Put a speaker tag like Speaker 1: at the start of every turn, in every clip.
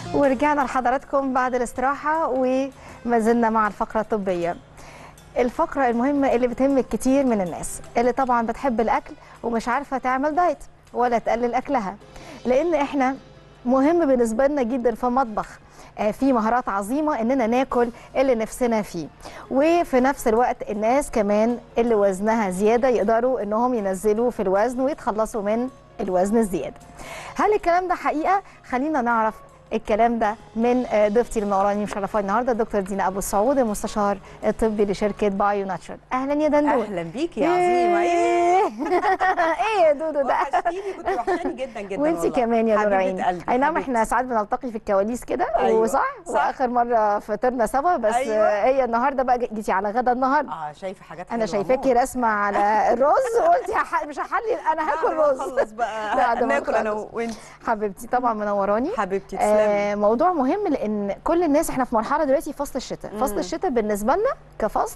Speaker 1: ورجعنا لحضراتكم بعد الاستراحة وما زلنا مع الفقرة الطبية الفقرة المهمة اللي بتهم كتير من الناس اللي طبعا بتحب الأكل ومش عارفة تعمل دايت ولا تقلل أكلها لأن إحنا مهم بالنسبة لنا جدا في مطبخ آه، في مهارات عظيمة إننا ناكل اللي نفسنا فيه وفي نفس الوقت الناس كمان اللي وزنها زيادة يقدروا إنهم ينزلوا في الوزن ويتخلصوا من الوزن الزيادة هل الكلام ده حقيقة؟ خلينا نعرف الكلام ده من آه، ضيفتي المنوراني مشرفاني النهارده دكتور دينا ابو السعود المستشار الطبي لشركه بايو ناتشرال اهلا يا دندون
Speaker 2: اهلا بيكي يا عظيمه ايه
Speaker 1: ايه يا دودو ده
Speaker 2: وحشتيني كنت وحشاني جدا جدا
Speaker 1: وانت
Speaker 2: والله.
Speaker 1: كمان يا نور
Speaker 2: حبيبة
Speaker 1: عيني
Speaker 2: قلبي،
Speaker 1: اي نعم
Speaker 2: حبيبتي.
Speaker 1: احنا ساعات بنلتقي في الكواليس كده
Speaker 2: أيوة،
Speaker 1: وصح
Speaker 2: صح.
Speaker 1: واخر مره فطرنا سوا بس
Speaker 2: أيوة.
Speaker 1: آه، هي النهارده بقى جيتي على غدا النهارده
Speaker 2: اه شايفه حاجات
Speaker 1: انا
Speaker 2: حلوة
Speaker 1: شايفاكي
Speaker 2: أهو.
Speaker 1: رسمه على الرز وقلتي هح- مش هحلي انا هاكل
Speaker 2: بعد ما
Speaker 1: رز
Speaker 2: نخلص بقى
Speaker 1: بعد ما
Speaker 2: ناكل انا
Speaker 1: نخلص.
Speaker 2: وانت
Speaker 1: حبيبتي طبعا منوراني
Speaker 2: حبيبتي تسلمي
Speaker 1: آه موضوع مهم لان كل الناس احنا في مرحله دلوقتي فصل الشتاء فصل
Speaker 2: مم.
Speaker 1: الشتاء بالنسبه لنا كفصل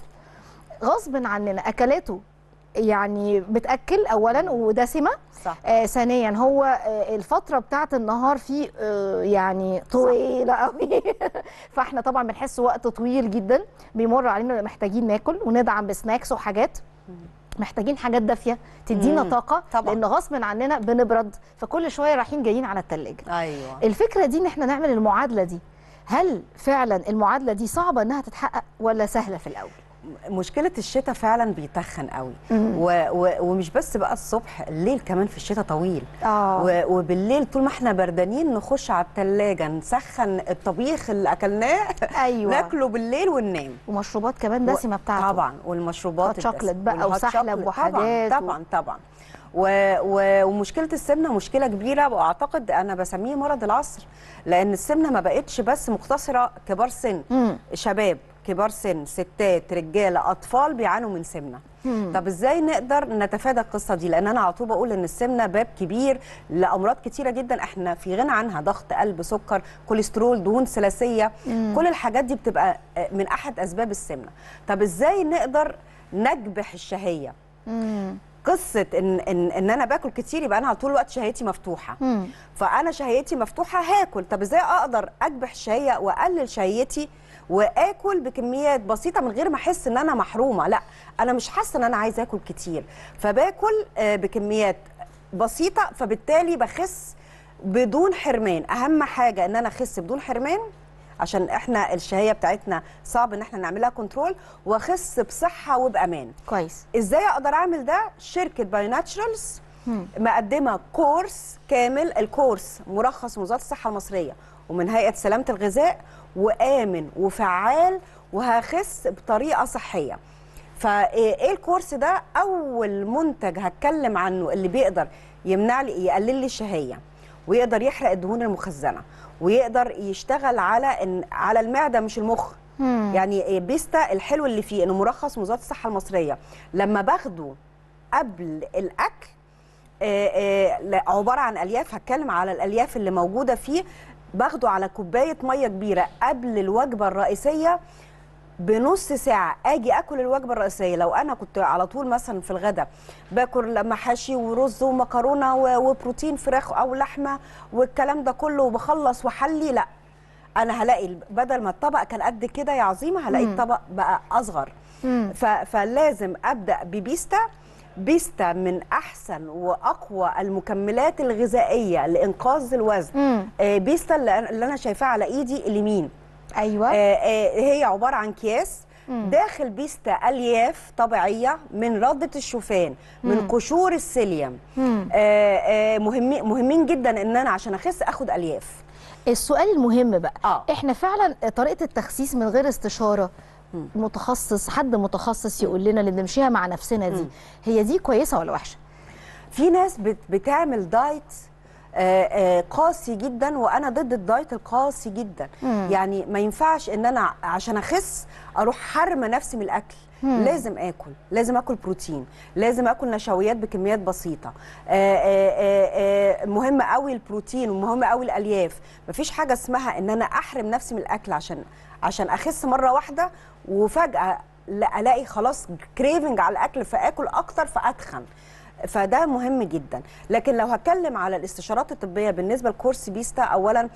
Speaker 1: غصب عننا اكلاته يعني بتاكل اولا ودسمه
Speaker 2: صح
Speaker 1: آه ثانيا هو آه الفتره بتاعه النهار فيه آه يعني طويله قوي فاحنا طبعا بنحس وقت طويل جدا بيمر علينا محتاجين ناكل وندعم بسناكس وحاجات محتاجين حاجات دافيه تدينا
Speaker 2: مم.
Speaker 1: طاقه
Speaker 2: طبعاً.
Speaker 1: لان غصب عننا بنبرد فكل شويه رايحين جايين على التلاجة
Speaker 2: ايوه
Speaker 1: الفكره دي ان احنا نعمل المعادله دي هل فعلا المعادله دي صعبه انها تتحقق ولا سهله في الاول
Speaker 2: مشكله الشتاء فعلا بيتخن قوي
Speaker 1: مم.
Speaker 2: و... و... ومش بس بقى الصبح الليل كمان في الشتاء طويل
Speaker 1: اه
Speaker 2: و... وبالليل طول ما احنا بردانين نخش على التلاجة نسخن الطبيخ اللي اكلناه
Speaker 1: ايوه
Speaker 2: ناكله بالليل وننام
Speaker 1: ومشروبات كمان دسمه بتاعته
Speaker 2: طبعا والمشروبات
Speaker 1: هوت شوكليت
Speaker 2: الدسمة.
Speaker 1: بقى
Speaker 2: والهوت
Speaker 1: وسحلب
Speaker 2: شوكليت.
Speaker 1: وحاجات و-
Speaker 2: طبعا طبعا طبعا و... و... ومشكله السمنه مشكله كبيره واعتقد انا بسميه مرض العصر لان السمنه ما بقتش بس مقتصره كبار سن
Speaker 1: مم.
Speaker 2: شباب كبار سن ستات رجاله اطفال بيعانوا من سمنه
Speaker 1: مم.
Speaker 2: طب ازاي نقدر نتفادى القصه دي لان انا على طول بقول ان السمنه باب كبير لامراض كتيره جدا احنا في غنى عنها ضغط قلب سكر كوليسترول دهون ثلاثيه
Speaker 1: مم.
Speaker 2: كل الحاجات دي بتبقى آه، من احد اسباب السمنه طب ازاي نقدر نكبح الشهيه
Speaker 1: مم.
Speaker 2: قصه ان ان ان انا باكل كتير يبقى انا على طول الوقت شهيتي مفتوحه
Speaker 1: مم.
Speaker 2: فانا شهيتي مفتوحه هاكل طب ازاي اقدر اكبح الشهيه واقلل شهيتي واكل بكميات بسيطه من غير ما احس ان انا محرومه لا انا مش حاسه ان انا عايزه اكل كتير فباكل آه، بكميات بسيطه فبالتالي بخس بدون حرمان اهم حاجه ان انا اخس بدون حرمان عشان احنا الشهيه بتاعتنا صعب ان احنا نعملها كنترول واخس بصحه وبامان
Speaker 1: كويس
Speaker 2: ازاي اقدر اعمل ده شركه باي ناتشرالز
Speaker 1: مم.
Speaker 2: مقدمه كورس كامل الكورس مرخص من وزاره الصحه المصريه ومن هيئه سلامه الغذاء وامن وفعال وهخس بطريقه صحيه فايه الكورس ده اول منتج هتكلم عنه اللي بيقدر يمنع لي يقلل لي الشهيه ويقدر يحرق الدهون المخزنه ويقدر يشتغل على إن على المعده مش المخ
Speaker 1: مم.
Speaker 2: يعني بيستا الحلو اللي فيه انه مرخص من وزاره الصحه المصريه لما باخده قبل الاكل آه، آه، لا، عباره عن الياف هتكلم على الالياف اللي موجوده فيه باخده على كوبايه ميه كبيره قبل الوجبه الرئيسيه بنص ساعة اجي اكل الوجبة الرئيسية لو انا كنت على طول مثلا في الغداء باكل محاشي ورز ومكرونة و- وبروتين فراخ او لحمة والكلام ده كله وبخلص وحلي لا انا هلاقي ال- بدل ما الطبق كان قد كده يا عظيمة هلاقي
Speaker 1: مم.
Speaker 2: الطبق بقى اصغر
Speaker 1: مم.
Speaker 2: ف... فلازم ابدا ببيستا بيستا من احسن واقوى المكملات الغذائيه لانقاذ الوزن
Speaker 1: مم.
Speaker 2: آه، بيستا اللي أنا- اللي انا شايفاها على ايدي اليمين
Speaker 1: ايوه
Speaker 2: آه، آه، هي عباره عن اكياس
Speaker 1: مم.
Speaker 2: داخل بيستا الياف طبيعيه من رده الشوفان من
Speaker 1: مم.
Speaker 2: قشور السيليوم
Speaker 1: مم.
Speaker 2: آه، آه، مهمين مهمين جدا ان انا عشان اخس اخد الياف
Speaker 1: السؤال المهم بقى
Speaker 2: اه
Speaker 1: احنا فعلا طريقه التخسيس من غير استشاره
Speaker 2: مم.
Speaker 1: متخصص حد متخصص يقول لنا اللي بنمشيها مع نفسنا دي
Speaker 2: مم.
Speaker 1: هي دي كويسه ولا وحشه
Speaker 2: في ناس بت بتعمل دايت آه، آه، قاسي جدا وانا ضد الدايت القاسي جدا
Speaker 1: مم.
Speaker 2: يعني ما ينفعش ان انا عشان اخس اروح حرمه نفسي من الاكل
Speaker 1: مم.
Speaker 2: لازم اكل لازم اكل بروتين لازم اكل نشويات بكميات بسيطه آه، آه، آه، آه، مهم قوي البروتين ومهم قوي الالياف مفيش حاجه اسمها ان انا احرم نفسي من الاكل عشان عشان اخس مره واحده وفجاه لا الاقي خلاص كريفنج على الاكل فاكل اكتر فاتخن فده مهم جدا لكن لو هتكلم على الاستشارات الطبيه بالنسبه لكورس بيستا اولا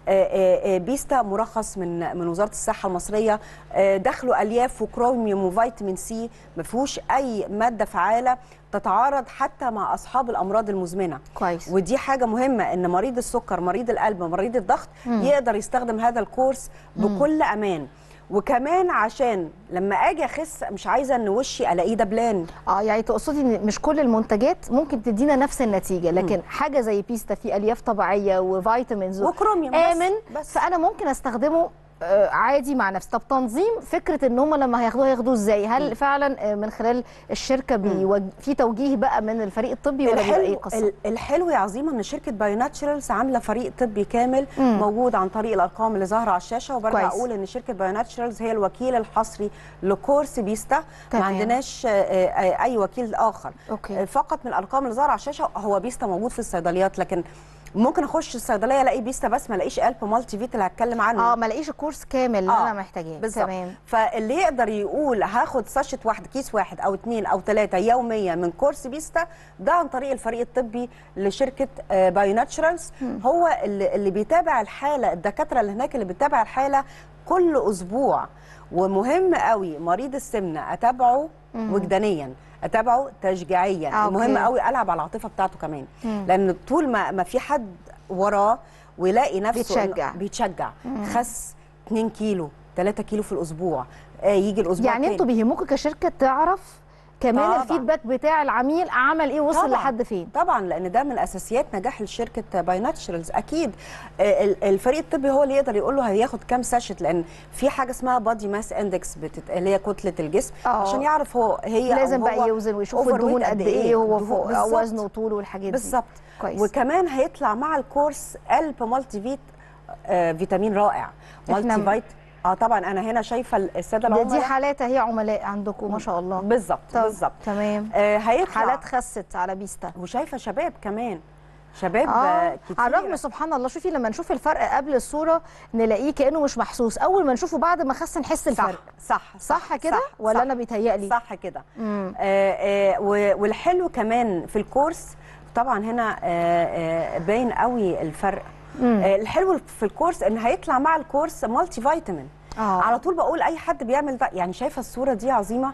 Speaker 2: آه، آه، بيستا مرخص من من وزاره الصحه المصريه آه، داخله الياف وكروميوم وفيتامين سي ما فيهوش اي ماده فعاله تتعارض حتى مع اصحاب الامراض المزمنه
Speaker 1: كويس
Speaker 2: ودي حاجه مهمه ان مريض السكر مريض القلب مريض الضغط
Speaker 1: مم.
Speaker 2: يقدر يستخدم هذا الكورس بكل امان وكمان عشان لما اجي اخس مش عايزه ان وشي الاقيه دبلان
Speaker 1: اه يعني تقصدي ان مش كل المنتجات ممكن تدينا نفس النتيجه لكن حاجه زي بيستا فيه الياف طبيعيه وفيتامينز
Speaker 2: وكروميوم بس-
Speaker 1: امن
Speaker 2: بس
Speaker 1: فانا ممكن استخدمه آه، عادي مع نفسي طب تنظيم فكره ان هم لما هياخدوها هياخدوه ازاي هل فعلا آه، من خلال الشركه بيوج... في توجيه بقى من الفريق الطبي ولا بيبقى ايه
Speaker 2: الحلو
Speaker 1: قصه
Speaker 2: ال- الحلو يا عظيمه ان شركه بايو ناتشرالز عامله فريق طبي كامل
Speaker 1: مم.
Speaker 2: موجود عن طريق الارقام اللي ظاهره على الشاشه وبرجع
Speaker 1: كويس.
Speaker 2: اقول ان شركه بايو ناتشرالز هي الوكيل الحصري لكورس بيستا ما
Speaker 1: تمام.
Speaker 2: عندناش آه، آه، اي وكيل اخر
Speaker 1: اوكي
Speaker 2: فقط من الارقام اللي ظاهره على الشاشه هو بيستا موجود في الصيدليات لكن ممكن اخش الصيدليه الاقي بيستا بس ما الاقيش قلب مالتي فيت اللي هتكلم عنه
Speaker 1: اه ما الاقيش الكورس كامل اللي
Speaker 2: آه،
Speaker 1: انا محتاجاه
Speaker 2: بالظبط.
Speaker 1: تمام
Speaker 2: فاللي يقدر يقول هاخد ساشة واحد كيس واحد او اتنين او ثلاثة يوميا من كورس بيستا ده عن طريق الفريق الطبي لشركة آه، بايو ناتشرالز هو اللي, اللي بيتابع الحالة الدكاترة اللي هناك اللي بيتابع الحالة كل اسبوع ومهم قوي مريض السمنة اتابعه
Speaker 1: مم.
Speaker 2: وجدانيا اتابعه تشجيعيا
Speaker 1: آه،
Speaker 2: مهم
Speaker 1: أوكي.
Speaker 2: قوي العب على العاطفه بتاعته كمان
Speaker 1: مم.
Speaker 2: لان طول ما ما في حد وراه ويلاقي نفسه إنه
Speaker 1: بيتشجع.
Speaker 2: بيتشجع خس 2 كيلو 3 كيلو في الاسبوع آه يجي الاسبوع
Speaker 1: يعني
Speaker 2: التاني.
Speaker 1: انتوا بيهمكم كشركه تعرف كمان
Speaker 2: طبعاً.
Speaker 1: الفيدباك بتاع العميل عمل ايه وصل
Speaker 2: طبعاً.
Speaker 1: لحد فين
Speaker 2: طبعا لان ده من اساسيات نجاح الشركه باي ناتشرالز اكيد آه، ال- الفريق الطبي هو اللي يقدر يقول له هياخد كام ساشت لان في حاجه اسمها بادي ماس اندكس اللي هي كتله الجسم
Speaker 1: آه.
Speaker 2: عشان يعرف هو هي أو
Speaker 1: لازم
Speaker 2: هو
Speaker 1: بقى يوزن ويشوف
Speaker 2: overweight
Speaker 1: الدهون قد ايه هو
Speaker 2: دهون-
Speaker 1: فوق
Speaker 2: بالظبط.
Speaker 1: وزنه وطوله والحاجات دي
Speaker 2: بالظبط
Speaker 1: كويس
Speaker 2: وكمان هيطلع مع الكورس قلب مالتي فيت آه فيتامين رائع
Speaker 1: إحنا-
Speaker 2: مالتي فيت اه طبعا انا هنا شايفه الساده
Speaker 1: ده دي
Speaker 2: العملاء
Speaker 1: حالات اهي عملاء عندكم ما شاء الله
Speaker 2: بالظبط
Speaker 1: طب،
Speaker 2: بالظبط
Speaker 1: تمام
Speaker 2: آه هيطلع
Speaker 1: حالات خست على بيستا
Speaker 2: وشايفه شباب كمان شباب
Speaker 1: اه
Speaker 2: آه. كتير
Speaker 1: على الرغم سبحان الله شوفي لما نشوف الفرق قبل الصوره نلاقيه كانه مش محسوس اول ما نشوفه بعد ما خس نحس الفرق
Speaker 2: صح صح
Speaker 1: صح كده ولا
Speaker 2: صح
Speaker 1: انا بيتهيألي
Speaker 2: صح كده
Speaker 1: مم.
Speaker 2: آه آه و- والحلو كمان في الكورس طبعا هنا آه آه باين قوي الفرق
Speaker 1: مم.
Speaker 2: آه الحلو في الكورس ان هيطلع مع الكورس مالتي فيتامين
Speaker 1: اه
Speaker 2: على طول بقول اي حد بيعمل ده يعني شايفه الصوره دي عظيمه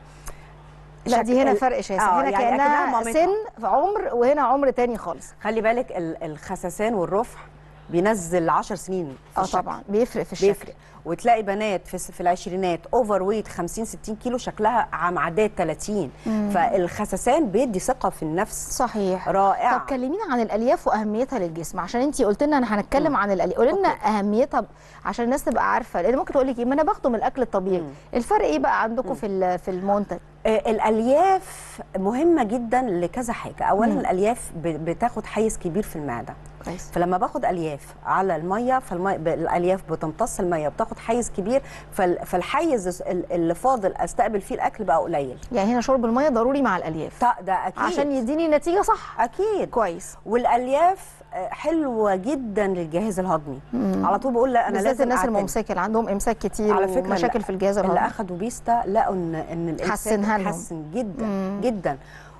Speaker 1: لا دي هنا
Speaker 2: ال-
Speaker 1: فرق شاسع
Speaker 2: آه،
Speaker 1: هنا
Speaker 2: يعني أكنها
Speaker 1: كانها
Speaker 2: مامتها.
Speaker 1: سن في عمر وهنا عمر تاني خالص
Speaker 2: خلي بالك ال- الخسسان والرفع بينزل 10 سنين في
Speaker 1: اه
Speaker 2: الشكل.
Speaker 1: طبعا بيفرق في الشكل
Speaker 2: بيفرق وتلاقي بنات في في العشرينات اوفر ويت 50 60 كيلو شكلها عم عداد 30 فالخسسان بيدي ثقه في النفس
Speaker 1: صحيح
Speaker 2: رائعه
Speaker 1: طب كلمينا عن الالياف واهميتها للجسم عشان انت قلت لنا انا هنتكلم عن الالياف قولي لنا
Speaker 2: أوكي.
Speaker 1: اهميتها ب- عشان الناس تبقى عارفه لان ممكن تقول لك ايه ما انا باخده من الاكل الطبيعي
Speaker 2: مم.
Speaker 1: الفرق ايه بقى عندكم في ال- في المنتج
Speaker 2: آه، الالياف مهمه جدا لكذا حاجه اولا
Speaker 1: مم.
Speaker 2: الالياف ب- بتاخد حيز كبير في المعده
Speaker 1: كويس
Speaker 2: فلما باخد الياف على الميه فالميه ب- الالياف بتمتص الميه بتاخد حيز كبير فال- فالحيز ال- اللي فاضل استقبل فيه الاكل بقى قليل
Speaker 1: يعني هنا شرب الميه ضروري مع الالياف
Speaker 2: ط- ده اكيد
Speaker 1: عشان يديني نتيجه صح
Speaker 2: اكيد
Speaker 1: كويس
Speaker 2: والالياف آه، حلوه جدا للجهاز الهضمي
Speaker 1: مم.
Speaker 2: على طول بقول لا انا
Speaker 1: بالذات
Speaker 2: لازم
Speaker 1: الناس
Speaker 2: أعتني.
Speaker 1: الممسكه اللي عندهم امساك كتير
Speaker 2: على فكرة
Speaker 1: ومشاكل
Speaker 2: اللي-
Speaker 1: في الجهاز
Speaker 2: اللي
Speaker 1: الهضمي
Speaker 2: اخدوا بيستا لقوا ان ان الانسان
Speaker 1: حسنها لهم.
Speaker 2: حسن جدا
Speaker 1: مم.
Speaker 2: جدا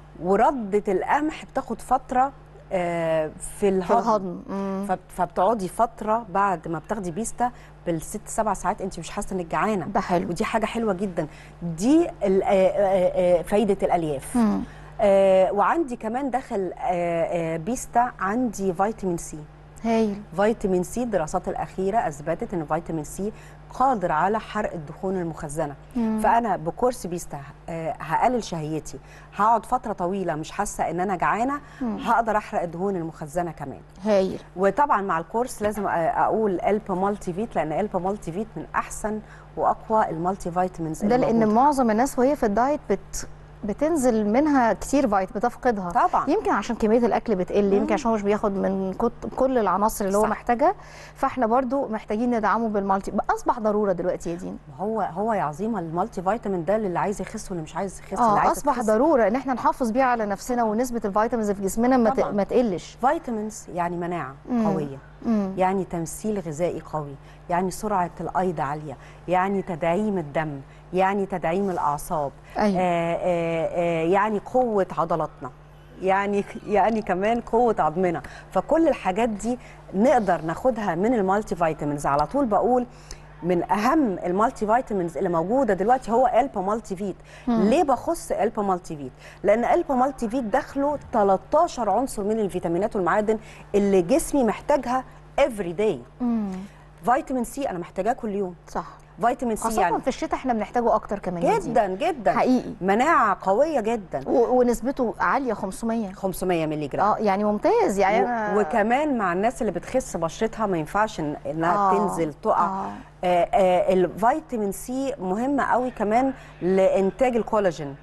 Speaker 2: ورده القمح بتاخد فتره آه، في
Speaker 1: في
Speaker 2: الهضم
Speaker 1: الهضم مم.
Speaker 2: فب- فبتقعدي فتره بعد ما بتاخدي بيستا بالست سبع ساعات انت مش حاسه انك جعانه
Speaker 1: ده حلو
Speaker 2: ودي حاجه حلوه جدا دي ال- آه، آه، آه، فايده الالياف
Speaker 1: مم.
Speaker 2: آه، وعندي كمان داخل آه، آه، بيستا عندي فيتامين سي
Speaker 1: هايل
Speaker 2: فيتامين سي الدراسات الأخيرة أثبتت أن فيتامين سي قادر على حرق الدهون المخزنة
Speaker 1: مم.
Speaker 2: فأنا بكورس بيستا آه، هقلل شهيتي هقعد فترة طويلة مش حاسة أن أنا جعانة
Speaker 1: مم.
Speaker 2: هقدر أحرق الدهون المخزنة كمان
Speaker 1: هايل
Speaker 2: وطبعا مع الكورس لازم آه، أقول ألب مالتي فيت لأن ألب مالتي فيت من أحسن وأقوى المالتي فيتامينز
Speaker 1: ده
Speaker 2: اللي
Speaker 1: لان
Speaker 2: موجودة.
Speaker 1: معظم الناس وهي في الدايت بت بتنزل منها كتير فايت بتفقدها
Speaker 2: طبعا
Speaker 1: يمكن عشان كميه الاكل بتقل يمكن عشان هو مش بياخد من كت- كل العناصر اللي هو
Speaker 2: صح.
Speaker 1: محتاجها فاحنا برضو محتاجين ندعمه بالمالتي اصبح ضروره دلوقتي يا دين
Speaker 2: هو هو يا عظيمه المالتي فيتامين ده اللي عايز يخس واللي مش عايز يخس اللي
Speaker 1: اه
Speaker 2: عايز
Speaker 1: اصبح
Speaker 2: تخس.
Speaker 1: ضروره ان احنا نحافظ بيها على نفسنا ونسبه الفيتامينز في جسمنا ما ت-
Speaker 2: طبعاً.
Speaker 1: ما تقلش
Speaker 2: فيتامينز يعني مناعه
Speaker 1: مم.
Speaker 2: قويه
Speaker 1: مم.
Speaker 2: يعني تمثيل غذائي قوي يعني سرعة الأيض عالية يعني تدعيم الدم يعني تدعيم الأعصاب
Speaker 1: ايوه
Speaker 2: آه آه آه يعني قوة عضلاتنا يعني يعني كمان قوه عظمنا فكل الحاجات دي نقدر ناخدها من المالتي فيتامينز على طول بقول من اهم المالتي فيتامينز اللي موجوده دلوقتي هو البا مالتي فيت ليه بخص البا مالتي فيت لان البا مالتي فيت داخله 13 عنصر من الفيتامينات والمعادن اللي جسمي محتاجها افري داي
Speaker 1: مم.
Speaker 2: فيتامين سي انا محتاجاه كل يوم
Speaker 1: صح
Speaker 2: فيتامين سي
Speaker 1: خاصة
Speaker 2: يعني
Speaker 1: في الشتاء احنا بنحتاجه اكتر كمان يا دي.
Speaker 2: جدا جدا
Speaker 1: حقيقي
Speaker 2: مناعه قويه جدا
Speaker 1: و- ونسبته عالية 500
Speaker 2: 500 مللي جرام
Speaker 1: اه يعني ممتاز يعني
Speaker 2: و-
Speaker 1: انا
Speaker 2: وكمان مع الناس اللي بتخس بشرتها ما ينفعش إن- انها
Speaker 1: آه،
Speaker 2: تنزل تقع
Speaker 1: آه.
Speaker 2: آه. آه الفيتامين سي مهم قوي كمان لانتاج الكولاجين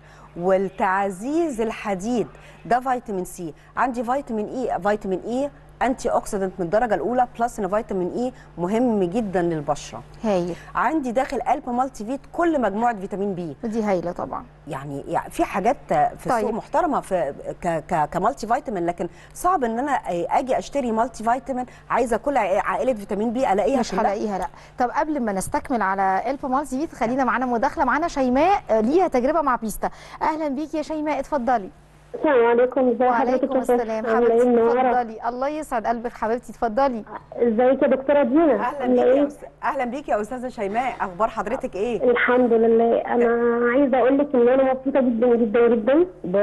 Speaker 2: والتعزيز الحديد ده فيتامين سي عندي فيتامين اي فيتامين اي انتي اوكسيدنت من الدرجه الاولى بلس ان فيتامين اي مهم جدا للبشره
Speaker 1: هايل
Speaker 2: عندي داخل قلب مالتي فيت كل مجموعه فيتامين بي
Speaker 1: ودي هايلة طبعا
Speaker 2: يعني, يعني في حاجات في
Speaker 1: طيب.
Speaker 2: السوق محترمه في ك ك كمالتي فيتامين لكن صعب ان انا اجي اشتري مالتي فيتامين عايزه كل عائله فيتامين بي الاقيها
Speaker 1: مش
Speaker 2: كلها.
Speaker 1: هلاقيها لا طب قبل ما نستكمل على الفا مالتي فيت خلينا معانا مداخله معانا شيماء آه، ليها تجربه مع بيستا اهلا بيكي يا شيماء اتفضلي
Speaker 3: السلام عليكم ازي حضرتك
Speaker 1: وعليكم
Speaker 3: يا ستي؟
Speaker 1: السلام
Speaker 3: عامله ايه
Speaker 1: حبيبتي
Speaker 3: منوره
Speaker 1: اتفضلي الله يسعد قلبك حبيبتي اتفضلي
Speaker 3: ازيك يا دكتوره دينا
Speaker 2: اهلا
Speaker 3: عامله
Speaker 2: بيكي يا
Speaker 3: ايه
Speaker 2: أستاذ- اهلا بيكي يا استاذه شيماء اخبار حضرتك ايه
Speaker 3: الحمد لله انا عايزه اقول لك ان انا مبسوطه جدا جدا جدا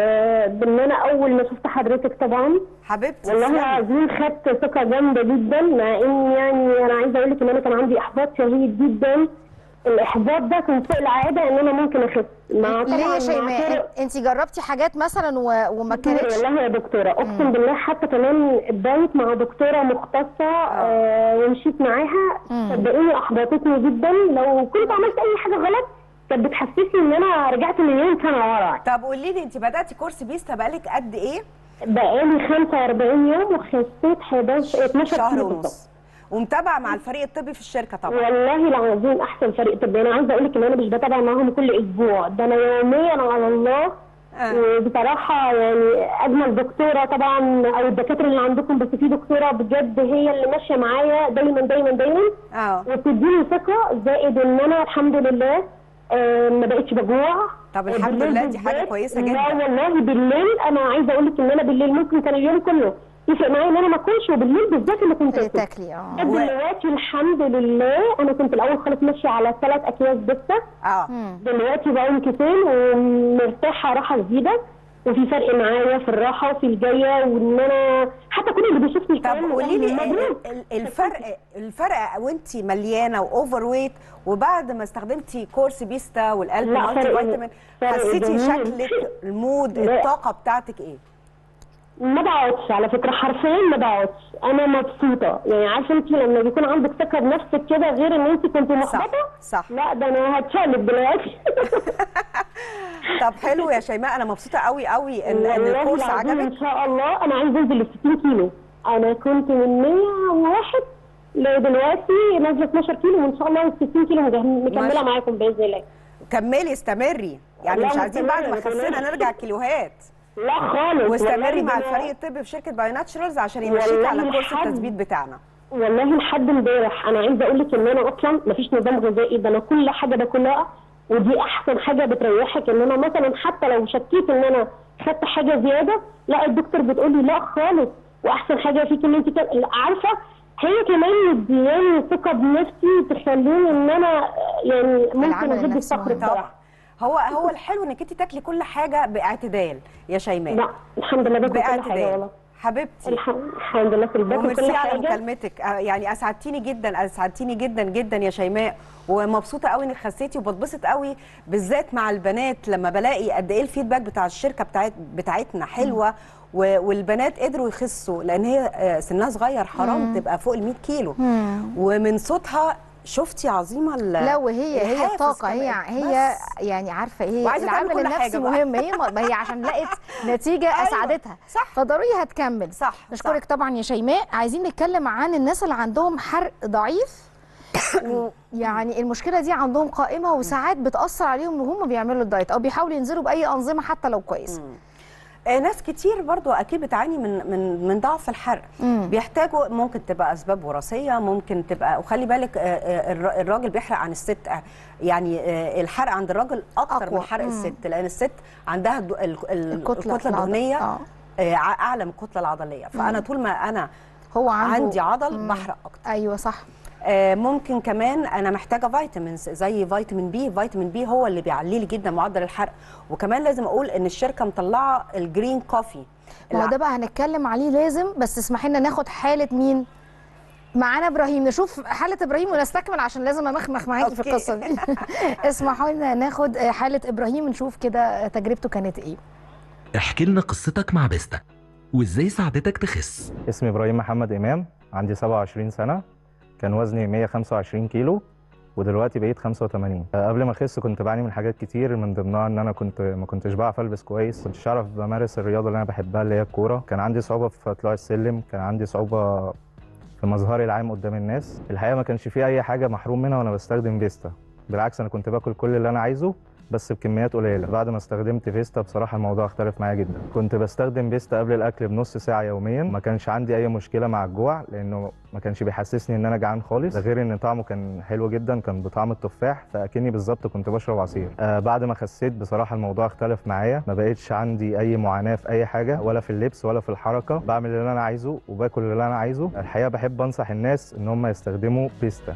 Speaker 3: ب- بان انا اول ما شفت حضرتك طبعا
Speaker 2: حبيبتي
Speaker 3: والله
Speaker 2: تسلمي.
Speaker 3: العظيم خدت ثقه جامده جدا مع ان يعني انا عايزه اقول لك ان انا كان عندي احباط شديد جدا الاحباط ده كان فوق العاده ان انا ممكن اخف مع
Speaker 1: ليه يا
Speaker 3: طبعا مع
Speaker 1: شيماء
Speaker 3: فرق-
Speaker 1: انت جربتي حاجات مثلا و... وما كانتش
Speaker 3: والله يا دكتوره اقسم بالله حتى كمان اتبعت مع دكتوره مختصه آه ومشيت معاها
Speaker 1: مم.
Speaker 3: صدقيني احبطتني جدا لو كنت عملت اي حاجه غلط كانت بتحسسني ان انا رجعت مليون سنه ورا
Speaker 2: طب قولي لي انت بداتي كورس بيستا بقالك قد ايه
Speaker 3: بقالي 45 يوم وخسيت 11 12
Speaker 2: شهر
Speaker 3: كيلو بالظبط.
Speaker 2: ونص ومتابعه مع الفريق الطبي في الشركه طبعا
Speaker 3: والله العظيم احسن فريق طبي انا عايزه اقول لك ان انا مش بتابع معاهم كل اسبوع ده انا يوميا على الله
Speaker 2: آه.
Speaker 3: وبصراحه يعني اجمل دكتوره طبعا او الدكاتره اللي عندكم بس في دكتوره بجد هي اللي ماشيه معايا دايما دايما دايما
Speaker 2: اه
Speaker 3: وبتديني ثقه زائد ان انا الحمد لله آه، ما بقتش بجوع
Speaker 2: طب الحمد
Speaker 3: بالليل
Speaker 2: لله، دي حاجة
Speaker 3: بالذات-
Speaker 2: كويسة
Speaker 3: لا
Speaker 2: جدا.
Speaker 3: والله بالليل انا عايزه اقول لك ان انا بالليل ممكن كان اليوم كله يفرق معايا ان انا ما اكلش وبالليل بالذات اللي كنت اكل
Speaker 1: تاكلي اه
Speaker 3: بجد دلوقتي الحمد لله انا كنت الاول خالص ماشيه على ثلاث اكياس بيتزا
Speaker 2: اه
Speaker 1: مم.
Speaker 3: دلوقتي بقوم كيسين ومرتاحه راحه جديده وفي فرق معايا في الراحه وفي الجايه وان انا حتى كل اللي بيشوفني
Speaker 2: طب
Speaker 3: كان
Speaker 2: قولي لي
Speaker 3: مبروك
Speaker 2: ال- ال- الفرق الفرق وانت مليانه واوفر ويت وبعد ما استخدمتي كورس بيستا والقلب
Speaker 3: لا،
Speaker 2: مالتي
Speaker 3: فرق-
Speaker 2: فيتامين
Speaker 3: فرق
Speaker 2: حسيتي
Speaker 3: جميل.
Speaker 2: شكلك المود
Speaker 3: لا.
Speaker 2: الطاقه بتاعتك ايه
Speaker 3: ما بقعدش على فكره حرفيا ما بقعدش انا مبسوطه يعني عارفه انت لما بيكون عندك ثقه بنفسك كده غير ان انت كنت محبطه
Speaker 2: صح.
Speaker 3: لا ده انا هتشقلب دلوقتي
Speaker 2: طب حلو يا شيماء انا مبسوطه قوي قوي ان ان
Speaker 3: والله
Speaker 2: الكورس
Speaker 3: العظيم ان
Speaker 2: عجبك
Speaker 3: شاء الله انا عايزه انزل ل 60 كيلو انا كنت من 101 لدلوقتي نازله 12 كيلو وان شاء الله ال 60 كيلو مجه- مكمله
Speaker 2: شاء-
Speaker 3: معاكم باذن الله
Speaker 2: كملي استمري يعني
Speaker 3: لا،
Speaker 2: مش عايزين بعد ما
Speaker 3: مستمرة،
Speaker 2: خسينا
Speaker 3: مستمرة.
Speaker 2: نرجع كيلوهات
Speaker 3: لا خالص
Speaker 2: واستمري
Speaker 3: والله
Speaker 2: مع
Speaker 3: ده أنا-
Speaker 2: الفريق الطبي في شركه باي ناتشرالز عشان يمشيكي
Speaker 3: والله
Speaker 2: على كورس
Speaker 3: لحد-
Speaker 2: التثبيت بتاعنا
Speaker 3: والله لحد امبارح انا عايزه اقول لك ان انا اصلا مفيش نظام غذائي ده انا كل حاجه باكلها ودي احسن حاجه بتريحك ان انا مثلا حتى لو شكيت ان انا خدت حاجه زياده لا الدكتور بتقول لي لا خالص واحسن حاجه فيك ان انت كان- عارفه هي كمان مدياني ثقه بنفسي تخليني ان انا يعني ممكن
Speaker 1: العمل
Speaker 3: اجيب
Speaker 1: النفسي
Speaker 3: الصخر
Speaker 1: مهم.
Speaker 2: طبعا
Speaker 3: بصراحه
Speaker 2: هو هو الحلو انك انت تاكلي كل حاجه باعتدال يا شيماء
Speaker 3: لا الحمد لله باكل كل حاجه
Speaker 2: باعتدال
Speaker 3: والله
Speaker 2: حبيبتي
Speaker 3: الح- الحمد لله في الباكل
Speaker 2: وميرسي
Speaker 3: كل
Speaker 2: على
Speaker 3: حاجه
Speaker 2: مكالمتك آه، يعني اسعدتيني جدا اسعدتيني جدا جدا يا شيماء ومبسوطه قوي انك خسيتي وبتبسط قوي بالذات مع البنات لما بلاقي قد ايه الفيدباك بتاع الشركه بتاعت بتاعتنا حلوه و- والبنات قدروا يخسوا لان هي آه، سنها صغير حرام تبقى فوق ال 100 كيلو
Speaker 1: مم.
Speaker 2: ومن صوتها شفتي عظيمه ال-
Speaker 1: لا وهي هي
Speaker 2: الحافز
Speaker 1: الطاقة هي
Speaker 2: كمان.
Speaker 1: هي
Speaker 2: بس.
Speaker 1: يعني عارفة هي
Speaker 2: وعايزة تعمل
Speaker 1: العامل
Speaker 2: كل
Speaker 1: النفسي
Speaker 2: حاجة بقى.
Speaker 1: مهم هي ما هي عشان لقت نتيجة
Speaker 2: أيوة،
Speaker 1: أسعدتها
Speaker 2: صح.
Speaker 1: فضروري هتكمل
Speaker 2: صح،
Speaker 1: نشكرك
Speaker 2: صح.
Speaker 1: طبعا يا شيماء عايزين نتكلم عن الناس اللي عندهم حرق ضعيف يعني المشكلة دي عندهم قائمة وساعات بتأثر عليهم وهم بيعملوا الدايت أو بيحاولوا ينزلوا بأي أنظمة حتى لو كويسة
Speaker 2: آه، ناس كتير برضو اكيد بتعاني من من من ضعف الحرق
Speaker 1: مم.
Speaker 2: بيحتاجوا ممكن تبقى اسباب وراثيه ممكن تبقى وخلي بالك آه، آه، الر- الراجل بيحرق عن الست آه، يعني آه، الحرق عند الراجل اكتر
Speaker 1: أقوى.
Speaker 2: من حرق
Speaker 1: مم.
Speaker 2: الست لان الست عندها الد- ال- ال-
Speaker 1: الكتلة
Speaker 2: الكتله
Speaker 1: في العضلة.
Speaker 2: الدهنيه
Speaker 1: آه.
Speaker 2: آه، ع- اعلى من الكتله العضليه فانا طول ما انا
Speaker 1: هو عنده
Speaker 2: عندي عضل
Speaker 1: مم.
Speaker 2: بحرق اكتر
Speaker 1: ايوه صح
Speaker 2: آه، ممكن كمان انا محتاجه فيتامينز زي فيتامين بي فيتامين بي هو اللي بيعلي لي جدا معدل الحرق وكمان لازم اقول ان الشركه مطلعه الجرين كوفي
Speaker 1: ما هو ده بقى هنتكلم عليه لازم بس اسمحي لنا ناخد حاله مين معانا ابراهيم نشوف حاله ابراهيم ونستكمل عشان لازم امخمخ معاكي في
Speaker 2: أوكي.
Speaker 1: القصه دي اسمحوا لنا ناخد حاله ابراهيم نشوف كده تجربته كانت ايه
Speaker 4: احكي لنا قصتك مع بيستا وازاي ساعدتك تخس
Speaker 5: اسمي ابراهيم محمد امام عندي 27 سنه كان وزني 125 كيلو ودلوقتي بقيت 85 آه، قبل ما اخس كنت بعاني من حاجات كتير من ضمنها ان انا كنت ما كنتش بعرف البس كويس كنتش اعرف بمارس الرياضه اللي انا بحبها اللي هي الكوره كان عندي صعوبه في طلوع السلم كان عندي صعوبه في مظهري العام قدام الناس الحقيقه ما كانش في اي حاجه محروم منها وانا بستخدم فيستا بالعكس انا كنت باكل كل اللي انا عايزه بس بكميات قليله بعد ما استخدمت فيستا بصراحه الموضوع اختلف معايا جدا كنت بستخدم فيستا قبل الاكل بنص ساعه يوميا ما كانش عندي اي مشكله مع الجوع لانه ما كانش بيحسسني ان انا جعان خالص ده غير ان طعمه كان حلو جدا كان بطعم التفاح فاكني بالظبط كنت بشرب عصير آه بعد ما خسيت بصراحه الموضوع اختلف معايا ما بقتش عندي اي معاناه في اي حاجه ولا في اللبس ولا في الحركه بعمل اللي انا عايزه وباكل اللي انا عايزه الحقيقه بحب انصح الناس ان هم يستخدموا فيستا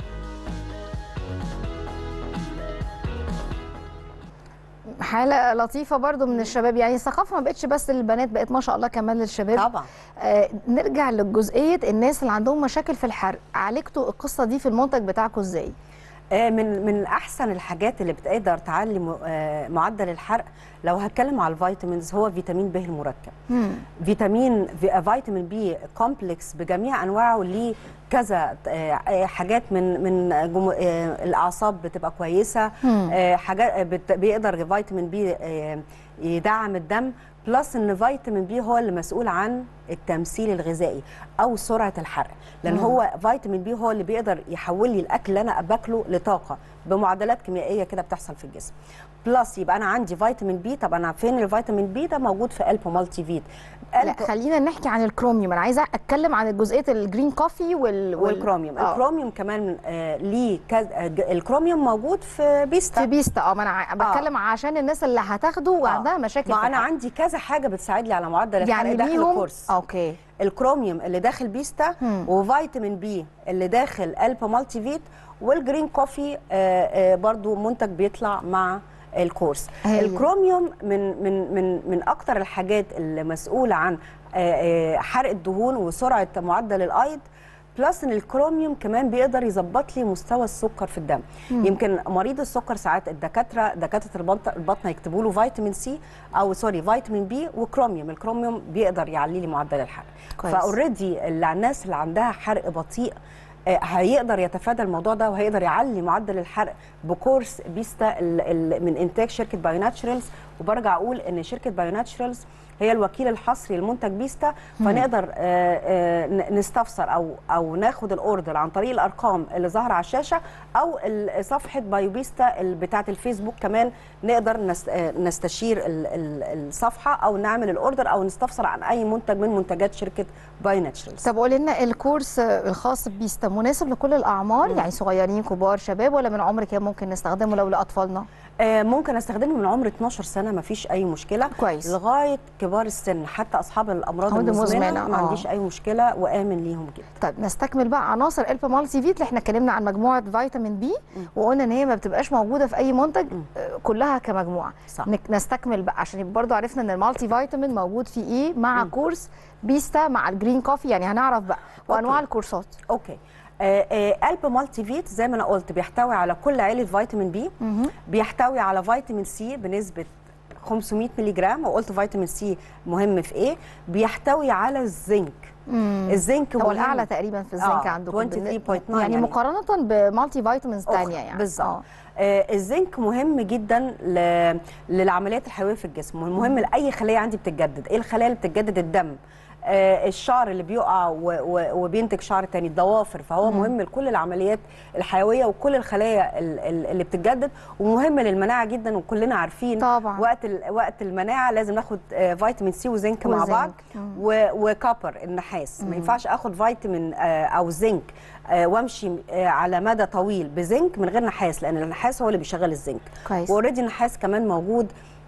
Speaker 1: حاله لطيفه برضو من الشباب يعني الثقافه ما بقتش بس للبنات بقت ما شاء الله كمان للشباب
Speaker 2: طبعا
Speaker 1: آه نرجع لجزئيه الناس اللي عندهم مشاكل في الحرق عالجتوا القصه دي في المنتج بتاعكم ازاي
Speaker 2: آه، من من احسن الحاجات اللي بتقدر تعلي م- آه، معدل الحرق لو هتكلم على الفيتامينز هو فيتامين ب المركب
Speaker 1: مم.
Speaker 2: فيتامين في- فيتامين بي كومبلكس بجميع انواعه ليه كذا آه، آه، حاجات من من جمو- آه، الاعصاب بتبقى كويسه
Speaker 1: مم.
Speaker 2: آه، حاجات آه، بت- بيقدر فيتامين بي آه، يدعم الدم بلس ان فيتامين بي هو اللي مسؤول عن التمثيل الغذائي او سرعه الحرق لان
Speaker 1: مم.
Speaker 2: هو فيتامين بي هو اللي بيقدر يحول لي الاكل اللي انا باكله لطاقه بمعادلات كيميائيه كده بتحصل في الجسم بلس يبقى انا عندي فيتامين بي طب انا فين الفيتامين بي ده موجود في الب مالتي فيت
Speaker 1: لا خلينا نحكي عن الكروميوم انا عايزه اتكلم عن جزئيه الجرين كوفي وال... وال-
Speaker 2: والكروميوم
Speaker 1: آه.
Speaker 2: الكروميوم كمان آه ليه كز... آه ج- الكروميوم موجود في بيستا
Speaker 1: في بيستا اه ما انا ع- بتكلم عشان الناس اللي هتاخده وعندها مشاكل
Speaker 2: ما
Speaker 1: في
Speaker 2: انا
Speaker 1: الحرق.
Speaker 2: عندي كذا حاجه بتساعد لي على معدل الحرق
Speaker 1: يعني
Speaker 2: داخل
Speaker 1: ليهم
Speaker 2: الكورس
Speaker 1: اوكي
Speaker 2: الكروميوم اللي داخل بيستا
Speaker 1: مم.
Speaker 2: وفيتامين بي اللي داخل الب مالتي فيت والجرين كوفي آه، آه، برضو منتج بيطلع مع الكورس
Speaker 1: هايل.
Speaker 2: الكروميوم من من من من اكتر الحاجات اللي مسؤوله عن آه، آه، حرق الدهون وسرعه معدل الايض بلس ان الكروميوم كمان بيقدر يظبط لي مستوى السكر في الدم
Speaker 1: مم.
Speaker 2: يمكن مريض السكر ساعات الدكاتره دكاتره البطن البطن يكتبوا له فيتامين سي او سوري فيتامين بي وكروميوم الكروميوم بيقدر يعلي لي معدل الحرق
Speaker 1: كويس.
Speaker 2: فاوريدي الناس اللي عندها حرق بطيء آه، هيقدر يتفادى الموضوع ده وهيقدر يعلي معدل الحرق بكورس بيستا ال- ال- من انتاج شركه بايو ناتشرالز وبرجع اقول ان شركه بايو ناتشرالز هي الوكيل الحصري لمنتج بيستا فنقدر آه، آه، ن- نستفسر او او ناخد الاوردر عن طريق الارقام اللي ظاهره على الشاشه او ال- صفحه بايو بيستا ال- بتاعه الفيسبوك كمان نقدر نس- آه، نستشير ال- ال- الصفحه او نعمل الاوردر او نستفسر عن اي منتج من منتجات شركه بايو ناتشرالز
Speaker 1: طب قولي لنا الكورس الخاص ببيستا مناسب لكل الاعمار
Speaker 2: مم.
Speaker 1: يعني صغيرين كبار شباب ولا من عمر كام ممكن نستخدمه لو لاطفالنا
Speaker 2: آه، ممكن استخدمه من عمر 12 سنه ما فيش اي مشكله
Speaker 1: كويس.
Speaker 2: لغايه كبار السن حتى اصحاب الامراض
Speaker 1: أمراض
Speaker 2: المزمنه
Speaker 1: مزمنة،
Speaker 2: ما
Speaker 1: آه.
Speaker 2: عنديش اي مشكله وامن ليهم جدا
Speaker 1: طيب نستكمل بقى عناصر الب مالتي فيت اللي احنا اتكلمنا عن مجموعه فيتامين بي وقلنا ان هي ما بتبقاش موجوده في اي منتج
Speaker 2: مم.
Speaker 1: آه، كلها كمجموعه
Speaker 2: صح.
Speaker 1: نك- نستكمل بقى عشان يبقى برضو عرفنا ان المالتي فيتامين موجود فيه ايه مع
Speaker 2: مم.
Speaker 1: كورس بيستا مع الجرين كوفي يعني هنعرف بقى وانواع
Speaker 2: أوكي.
Speaker 1: الكورسات
Speaker 2: اوكي آه، آه، قلب مالتي فيت زي ما انا قلت بيحتوي على كل عيله فيتامين بي
Speaker 1: مهم.
Speaker 2: بيحتوي على فيتامين سي بنسبه 500 مللي جرام وقلت فيتامين سي مهم في ايه بيحتوي على الزنك
Speaker 1: مم.
Speaker 2: الزنك
Speaker 1: هو
Speaker 2: مهم.
Speaker 1: الاعلى تقريبا في الزنك
Speaker 2: آه،
Speaker 1: عندكم
Speaker 2: 23.9
Speaker 1: يعني,
Speaker 2: يعني.
Speaker 1: مقارنه بمالتي فيتامينز
Speaker 2: أخرى،
Speaker 1: ثانيه يعني
Speaker 2: بالظبط
Speaker 1: آه.
Speaker 2: آه الزنك مهم جدا ل... للعمليات الحيويه في الجسم والمهم لاي خليه عندي بتتجدد ايه الخلايا اللي بتتجدد الدم آه الشعر اللي بيقع و... و... وبينتج شعر تاني الضوافر فهو
Speaker 1: مم.
Speaker 2: مهم لكل العمليات الحيويه وكل الخلايا ال- ال- اللي بتتجدد ومهم للمناعه جدا وكلنا عارفين
Speaker 1: طبعا
Speaker 2: وقت ال... وقت المناعه لازم ناخد آه فيتامين سي وزنك مع
Speaker 1: وزنك.
Speaker 2: بعض
Speaker 1: مم.
Speaker 2: و... وكابر النحاس
Speaker 1: مم.
Speaker 2: ما ينفعش اخد فيتامين آه او زنك آه وامشي آه على مدى طويل بزنك من غير نحاس لان النحاس هو اللي بيشغل الزنك
Speaker 1: كويس
Speaker 2: واوريدي النحاس كمان موجود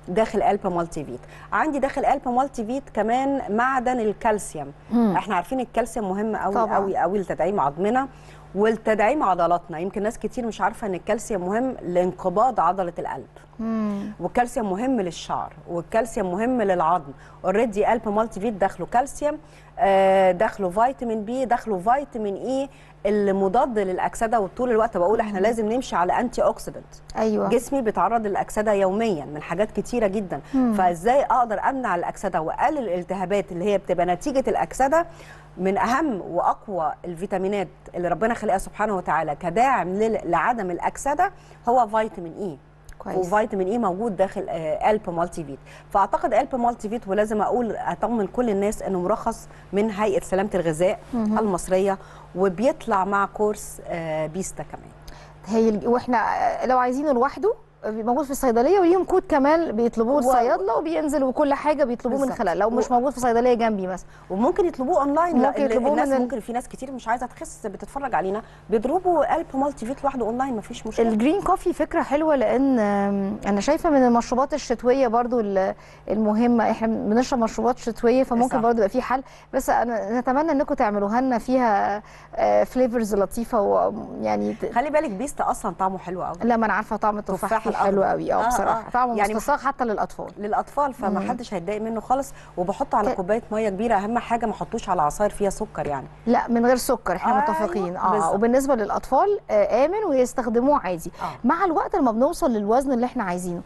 Speaker 2: داخل الب مالتي فيت عندي داخل الب مالتي فيت كمان معدن الكالسيوم
Speaker 1: مم.
Speaker 2: احنا عارفين الكالسيوم مهم قوي
Speaker 1: طبعاً.
Speaker 2: قوي قوي لتدعيم عظمنا ولتدعيم عضلاتنا يمكن ناس كتير مش عارفه ان الكالسيوم مهم لانقباض عضله القلب
Speaker 1: مم.
Speaker 2: والكالسيوم مهم للشعر والكالسيوم مهم للعظم اوريدي الب مالتي فيت داخله كالسيوم آه، داخله فيتامين بي داخله فيتامين اي اللي مضاد للاكسده وطول الوقت بقول احنا لازم نمشي على انتي اوكسيدنت
Speaker 1: ايوه
Speaker 2: جسمي بيتعرض للاكسده يوميا من حاجات كتيره جدا فازاي اقدر امنع الاكسده واقلل الالتهابات اللي هي بتبقى نتيجه الاكسده من اهم واقوى الفيتامينات اللي ربنا خلقها سبحانه وتعالى كداعم لل- لعدم الاكسده هو فيتامين اي
Speaker 1: كويس
Speaker 2: وفيتامين اي موجود داخل آه، الب مالتي فيت فاعتقد الب مالتي فيت ولازم اقول اطمن كل الناس انه مرخص من هيئه سلامه الغذاء المصريه وبيطلع مع كورس آه، بيستا كمان
Speaker 1: هي الج- واحنا آه، لو عايزينه لوحده موجود في الصيدليه وليهم كود كمان بيطلبوه
Speaker 2: و-
Speaker 1: الصيادله وبينزل وكل حاجه بيطلبوه من
Speaker 2: بالظبط.
Speaker 1: خلال لو مش
Speaker 2: و-
Speaker 1: موجود في صيدليه جنبي مثلا
Speaker 2: وممكن يطلبوه اونلاين لا،
Speaker 1: ممكن
Speaker 2: ال-
Speaker 1: يطلبوه
Speaker 2: الناس
Speaker 1: من ال-
Speaker 2: ممكن في ناس كتير مش عايزه تخس بتتفرج علينا بيضربوا الب مالتي فيت لوحده اونلاين مفيش مشكله
Speaker 1: الجرين كوفي فكره حلوه لان آم، انا شايفه من المشروبات الشتويه برضو ال- المهمه احنا بنشرب مشروبات شتويه فممكن
Speaker 2: صح.
Speaker 1: برضو يبقى في حل بس انا نتمنى انكم تعملوها لنا فيها فليفرز لطيفه ويعني ت-
Speaker 2: خلي بالك بيستا اصلا طعمه حلو قوي
Speaker 1: لا ما انا عارفه طعم التفاح
Speaker 2: تفاح
Speaker 1: فيه
Speaker 2: الأخضر.
Speaker 1: حلو قوي اه
Speaker 2: آه،
Speaker 1: بصراحه
Speaker 2: آه.
Speaker 1: طعمه
Speaker 2: يعني
Speaker 1: مستصاغ حتى للاطفال
Speaker 2: للاطفال فما
Speaker 1: مم.
Speaker 2: حدش هيتضايق منه خالص وبحطه على
Speaker 1: ك-
Speaker 2: كوبايه ميه كبيره اهم حاجه ما احطوش على عصاير فيها سكر يعني
Speaker 1: لا من غير سكر احنا
Speaker 2: أيوة،
Speaker 1: متفقين اه
Speaker 2: بالظبط.
Speaker 1: وبالنسبه للاطفال آه امن ويستخدموه عادي
Speaker 2: آه.
Speaker 1: مع الوقت لما بنوصل للوزن اللي احنا عايزينه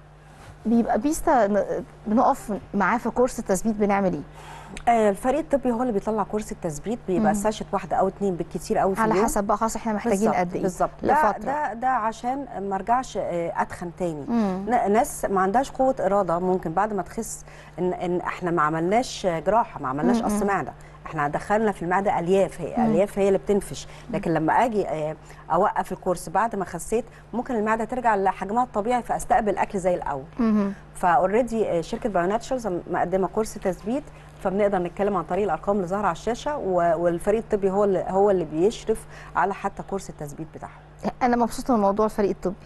Speaker 1: بيبقى بيستا ن- بنقف معاه في كورس التثبيت بنعمل ايه
Speaker 2: آه، الفريق الطبي هو اللي بيطلع كورس التثبيت بيبقى ساشت واحده او اتنين بالكتير قوي في
Speaker 1: على
Speaker 2: اليوم
Speaker 1: حسب بقى خلاص احنا محتاجين
Speaker 2: بالظبط،
Speaker 1: قد ايه
Speaker 2: بالظبط ده
Speaker 1: لفتره
Speaker 2: ده ده عشان ما ارجعش آه، اتخن تاني
Speaker 1: مم.
Speaker 2: ن- ناس ما عندهاش قوه اراده ممكن بعد ما تخس ان ان احنا ما عملناش جراحه ما عملناش قص معده احنا دخلنا في المعده الياف هي الياف هي اللي بتنفش لكن لما اجي آه، اوقف الكورس بعد ما خسيت ممكن المعده ترجع لحجمها الطبيعي فاستقبل اكل زي الاول
Speaker 1: مهم.
Speaker 2: فاوريدي شركه بايو ناتشرز مقدمه كورس تثبيت فبنقدر نتكلم عن طريق الارقام اللي ظاهره على الشاشه و- والفريق الطبي هو اللي هو اللي بيشرف على حتى كورس التثبيت بتاعهم
Speaker 1: انا مبسوطه من موضوع الفريق الطبي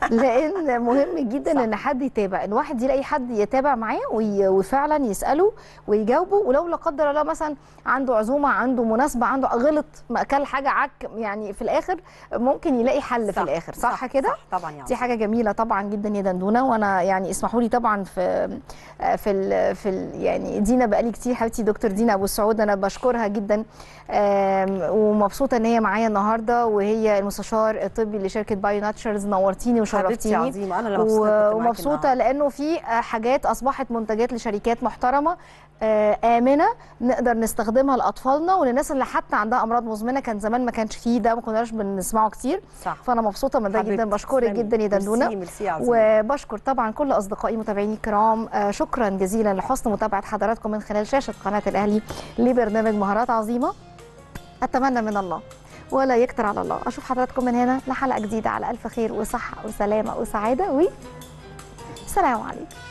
Speaker 1: لان مهم جدا
Speaker 2: صح.
Speaker 1: ان حد يتابع ان واحد يلاقي حد يتابع معاه وي- وفعلا يساله ويجاوبه ولو لا قدر الله مثلا عنده عزومه عنده مناسبه عنده غلط ما اكل حاجه عك يعني في الاخر ممكن يلاقي حل في
Speaker 2: صح،
Speaker 1: الاخر صح,
Speaker 2: صح،
Speaker 1: كده
Speaker 2: صح، طبعا يعني
Speaker 1: دي حاجه جميله طبعا جدا يا دندونه وانا يعني اسمحوا لي طبعا في في ال في ال يعني دينا بقالي كتير حبيبتي دكتور دينا ابو السعود انا بشكرها جدا آم، ومبسوطه ان هي معايا النهارده وهي المستشار الطبي لشركه بايو ناتشرز نورتيني
Speaker 2: حبيبتي
Speaker 1: وشرفتيني
Speaker 2: عظيمه انا اللي مبسوطه كنت معاكي
Speaker 1: ومبسوطه
Speaker 2: النهاردة.
Speaker 1: لانه في آه، حاجات اصبحت منتجات لشركات محترمه آه، امنه نقدر نستخدمها لاطفالنا وللناس اللي حتى عندها امراض مزمنه كان زمان ما كانش فيه ده ما كناش بنسمعه كتير
Speaker 2: صح
Speaker 1: فانا مبسوطه من ده
Speaker 2: حبيبتي،
Speaker 1: جدا بشكرك
Speaker 2: تسلمي.
Speaker 1: جدا يا دندونه
Speaker 2: ميرسي ميرسي يا عظيمه
Speaker 1: وبشكر طبعا كل اصدقائي متابعيني الكرام آه، شكرا جزيلا لحسن متابعه حضراتكم من خلال شاشه قناه الاهلي لبرنامج مهارات عظيمه اتمنى من الله ولا يكتر على الله اشوف حضراتكم من هنا لحلقه جديده على الف خير وصحه وسلامه وسعاده و سلام عليكم